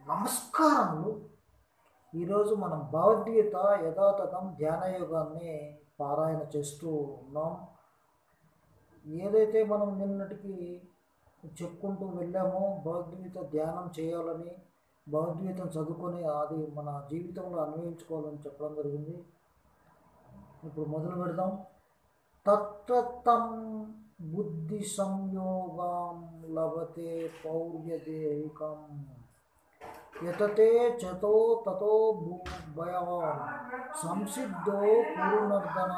నమస్కారములు ఈరోజు మనం భగవద్గీత యథాతథం ధ్యానయోగాన్ని పారాయణ చేస్తూ ఉన్నాం ఏదైతే మనం నిన్నటికి చెప్పుకుంటూ వెళ్ళామో భగవద్గీత ధ్యానం చేయాలని భగవద్గీతను చదువుకొని అది మన జీవితంలో అన్వయించుకోవాలని చెప్పడం జరిగింది ఇప్పుడు మొదలు పెడదాం తత్తం బుద్ధి సంయోగం లభతే పౌర్యదేహికం యతతే చతో తతో భయాన్ సంసిద్ధో పూర్ణర్ధన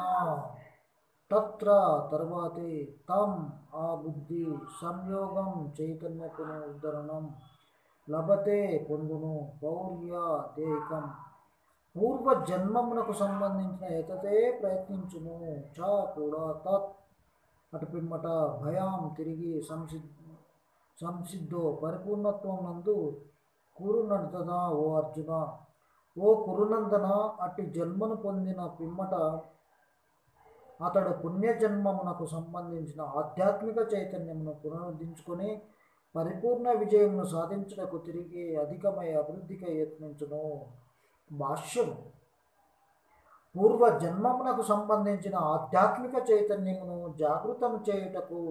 తత్ర తర్వాతే తం ఆ బుద్ధి సంయోగం చైతన్య పునరుద్ధరణం లభతే పొందును పౌర్య దేహికం పూర్వ జన్మమునకు సంబంధించిన యతతే ప్రయత్నించును చ కూడా తత్ అటు పిమ్మట భయం తిరిగి సంసిద్ సంసిద్ధో పరిపూర్ణత్వం నందు కురునందన ఓ అర్జున ఓ కురునందన అట్టి జన్మను పొందిన పిమ్మట అతడు పుణ్యజన్మమునకు సంబంధించిన ఆధ్యాత్మిక చైతన్యమును పునరుద్ధరించుకొని పరిపూర్ణ విజయమును సాధించుటకు తిరిగి అధికమై అభివృద్ధికి యత్నించును భాష్యం పూర్వ జన్మమునకు సంబంధించిన ఆధ్యాత్మిక చైతన్యమును జాగృతం చేయుటకు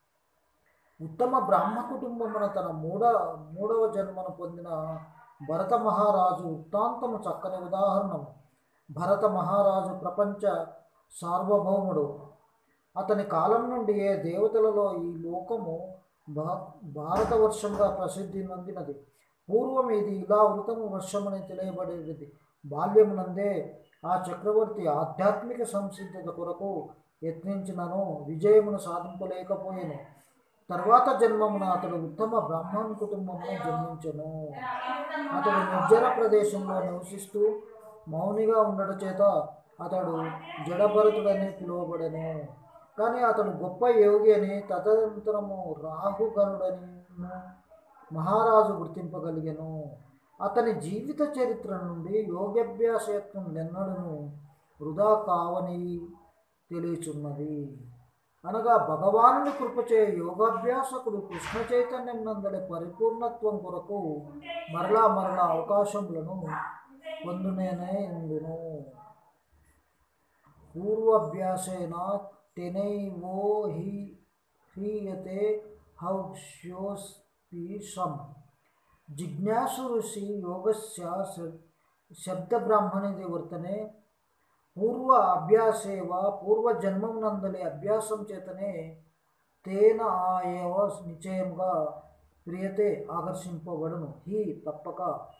ఉత్తమ బ్రాహ్మ కుటుంబమున తన మూడ మూడవ జన్మను పొందిన భరత మహారాజు వృత్తాంతము చక్కని ఉదాహరణము భరత మహారాజు ప్రపంచ సార్వభౌముడు అతని కాలం నుండి ఏ దేవతలలో ఈ లోకము భా భారతవర్షంగా ప్రసిద్ధి నొందినది పూర్వం ఇది ఇలా వృతము వర్షమని తెలియబడేది బాల్యమునందే ఆ చక్రవర్తి ఆధ్యాత్మిక సంసిద్ధత కొరకు యత్నించినను విజయమును సాధింపలేకపోయాను తర్వాత జన్మమున అతడు ఉత్తమ బ్రాహ్మణ కుటుంబమున జన్మించను అతడు నిర్జన ప్రదేశంలో నివసిస్తూ మౌనిగా ఉండడం చేత అతడు జడభరతుడని పిలువబడెను కానీ అతడు గొప్ప యోగి అని తదనంతరము రాహుగనుడని మహారాజు గుర్తింపగలిగెను అతని జీవిత చరిత్ర నుండి యోగాభ్యాస యత్నం నిన్నడును వృధా కావని తెలియచున్నది అనగా భగవానుని కృపచే యోగాభ్యాసకుడు కృష్ణ చైతన్యం నందలి పరిపూర్ణత్వం కొరకు మరలా మరలా అవకాశములను పొందునేనే ఇందును పూర్వాభ్యాసేన తెనైవో హి హ్రీయతే హౌష్యోస్పీషం జిజ్ఞాసు ఋషి యోగస్య శబ్దబ్రాహ్మణిది వర్తనే పూర్వ అభ్యాసేవ పూర్వజన్మమునందలి అభ్యాసం చేతనే తేన ఆ ఏవ నిశ్చయంగా ప్రియతే ఆకర్షింపబడును హి తప్పక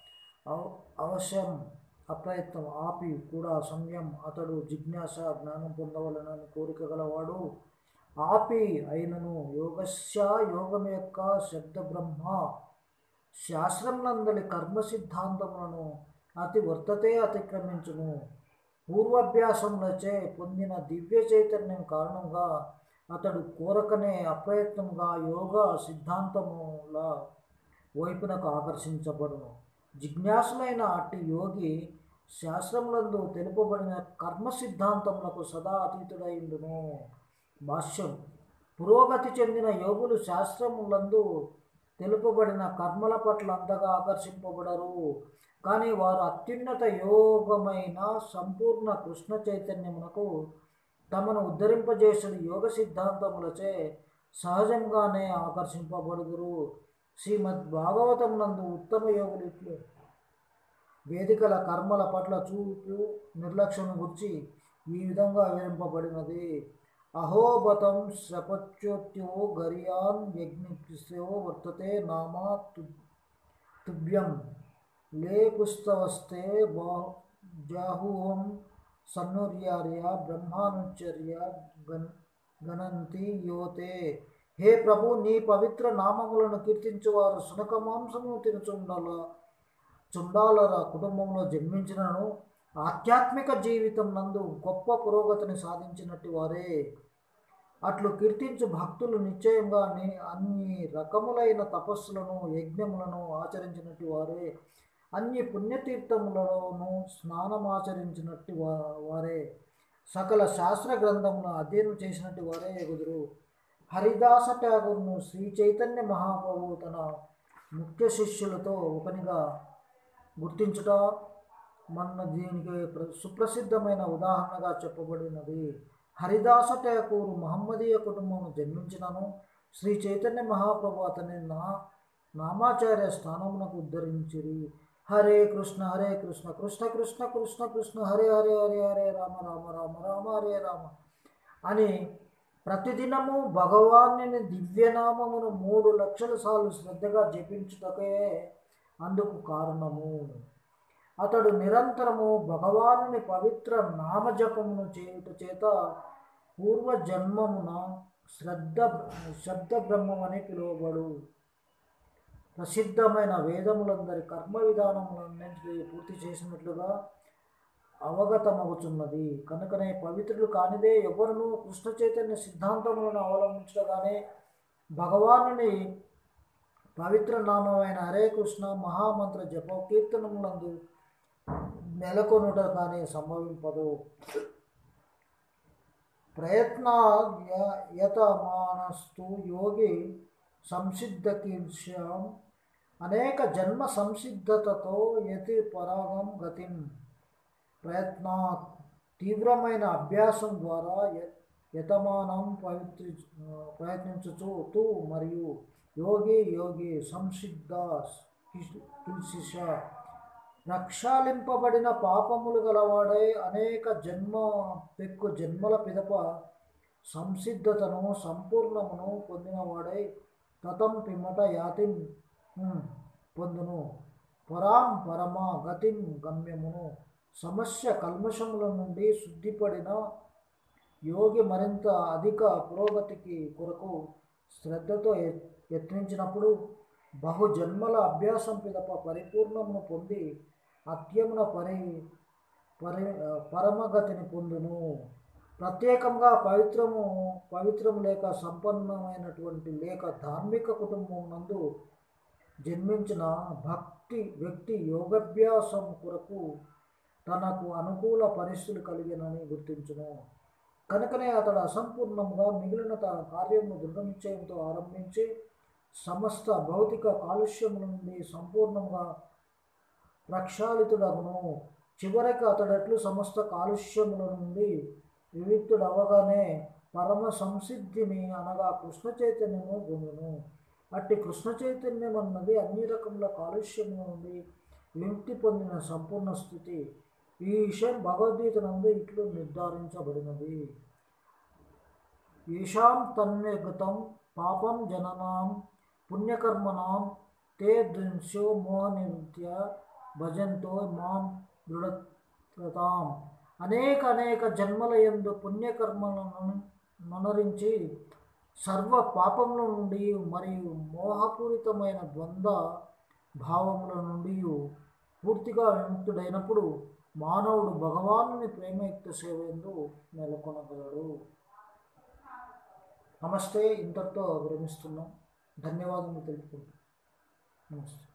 అవశ్యం అప్రయత్నం ఆపి కూడా సమయం అతడు జిజ్ఞాస జ్ఞానం పొందవలనని కోరిక గలవాడు ఆపి అయినను యోగస్య యోగం యొక్క శబ్ద బ్రహ్మ శాస్త్రం నందలి కర్మ సిద్ధాంతములను అతి వర్తతే అతిక్రమించును పూర్వాభ్యాసములచే పొందిన దివ్య చైతన్యం కారణంగా అతడు కోరకనే అప్రయత్నంగా యోగా సిద్ధాంతముల వైపునకు ఆకర్షించబడును జిజ్ఞాసులైన అట్టి యోగి శాస్త్రములందు తెలుపబడిన కర్మ సిద్ధాంతములకు సదా అతీతుడైండును భాష్యం పురోగతి చెందిన యోగులు శాస్త్రములందు తెలుపబడిన కర్మల పట్ల అంతగా ఆకర్షింపబడరు కానీ వారు అత్యున్నత యోగమైన సంపూర్ణ కృష్ణ చైతన్యమునకు తమను ఉద్ధరింపజేసిన యోగ సిద్ధాంతములచే సహజంగానే ఆకర్షింపబడుదురు శ్రీమద్ భాగవతం నందు ఉత్తమ యోగులు ఇట్లు వేదికల కర్మల పట్ల చూపు నిర్లక్ష్యం గురించి ఈ విధంగా వివరింపబడినది అహోబతం శపచ్యోత్యో గరియాన్ యజ్ఞిస్యో వర్తతే నామా తుభ్యం లే పుస్తవస్తే బా జాహుహం సన్నుర్యార్య బ్రహ్మానుచర్య గన్ గణంతి యోతే హే ప్రభు నీ పవిత్ర నామములను కీర్తించువారు సునక మాంసమును తినుచుండాల చుండాలర కుటుంబంలో జన్మించినను ఆధ్యాత్మిక జీవితం నందు గొప్ప పురోగతిని సాధించినట్టు వారే అట్లు కీర్తించు భక్తులు నిశ్చయంగా అన్ని రకములైన తపస్సులను యజ్ఞములను ఆచరించినట్టు వారే అన్ని పుణ్యతీర్థములలోనూ స్నానమాచరించినట్టు వారే సకల శాస్త్ర గ్రంథమును అధ్యయనం చేసినట్టు వారే ఎగుదురు హరిదాస ట్యాగూర్ను శ్రీ చైతన్య మహాప్రభువు తన ముఖ్య శిష్యులతో ఒకనిగా గుర్తించుట మన దీనికి ప్ర- సుప్రసిద్ధమైన ఉదాహరణగా చెప్పబడినది హరిదాస ఠాకూర్ మహమ్మదీయ కుటుంబం జన్మించినను శ్రీ చైతన్య మహాప్రభు అతని నా నామాచార్య స్థానమునకు ఉద్ధరించిరి హరే కృష్ణ హరే కృష్ణ కృష్ణ కృష్ణ కృష్ణ కృష్ణ హరే హరే హరే హరే రామ రామ రామ రామ హరే రామ అని ప్రతిదినము భగవాన్ని దివ్యనామమును మూడు లక్షల సార్లు శ్రద్ధగా జపించుటకే అందుకు కారణము అతడు నిరంతరము భగవానుని పవిత్ర నామజపమును చేయుట చేత పూర్వజన్మమున శ్రద్ధ శబ్ద బ్రహ్మమని పిలువబడు ప్రసిద్ధమైన వేదములందరి కర్మ విధానములన్నింటినీ పూర్తి చేసినట్లుగా అవగతమవుతున్నది కనుకనే పవిత్రులు కానిదే ఎవరునూ కృష్ణ చైతన్య సిద్ధాంతములను అవలంబించగానే భగవానుని పవిత్ర నామమైన హరే కృష్ణ మహామంత్ర జప కీర్తనములందు నెలకొనుట కానీ సంభవింపదు ప్రయత్న యతమానస్తు యోగి సంసిద్ధ కీర్ష్యం అనేక జన్మ సంసిద్ధతతో యతి పరాగం గతిం ప్రయత్న తీవ్రమైన అభ్యాసం ద్వారా య- యతమానం పవిత్రి ప్రయత్నించుచు తూ మరియు యోగి యోగి సంసిద్ధ కిల్సిష రక్షాలింపబడిన పాపములు గలవాడై అనేక జన్మ పెక్కు జన్మల పిదప సంసిద్ధతను సంపూర్ణమును పొందినవాడై తతం పిమ్మట యాతిం ఉమ్, పొందును పరాం పరమ గతిం గమ్యమును సమస్య కల్మషముల నుండి శుద్ధిపడిన యోగి మరింత అధిక పురోగతికి కొరకు శ్రద్ధతో యత్- యత్నించినప్పుడు బహుజన్మల అభ్యాసం పిదప పరిపూర్ణమును పొంది అత్యమున పరి పరి పరమగతిని పొందును ప్రత్యేకంగా పవిత్రము పవిత్రము లేక సంపన్నమైనటువంటి లేక ధార్మిక కుటుంబం నందు జన్మించిన భక్తి వ్యక్తి యోగాభ్యాసం కొరకు తనకు అనుకూల పరిస్థితులు కలిగినని గుర్తించును కనుకనే అతడు అసంపూర్ణంగా మిగిలిన తన కార్యమును దృఢనిశ్చయంతో ఆరంభించి సమస్త భౌతిక కాలుష్యముల నుండి సంపూర్ణంగా ప్రక్షాళితుడగును చివరికి అతడట్లు సమస్త కాలుష్యముల నుండి విముక్తుడు అవగానే పరమ సంసిద్ధిని అనగా కృష్ణ చైతన్యము పొందును అట్టి కృష్ణ చైతన్యం అన్నది అన్ని రకముల కాలుష్యముల నుండి విముక్తి పొందిన సంపూర్ణ స్థితి ఈ విషయం భగవద్గీత నందు ఇట్లు నిర్ధారించబడినది येषां तन्निर्गतं పాపం జననాం పుణ్యకర్మణాం తే దృంశో మోహనిత్య భజంతో మాం దృఢతాం అనేక అనేక జన్మల యందు పుణ్యకర్మలను నొనరించి సర్వ పాపముల నుండి మరియు మోహపూరితమైన ద్వంద్వ భావముల నుండి పూర్తిగా విముక్తుడైనప్పుడు మానవుడు భగవానుని ప్రేమయుక్త సేవేందు నెలకొనగలడు నమస్తే ఇంతటితో విరమిస్తున్నాం ధన్యవాదములు తెలుపుకుంటాం నమస్తే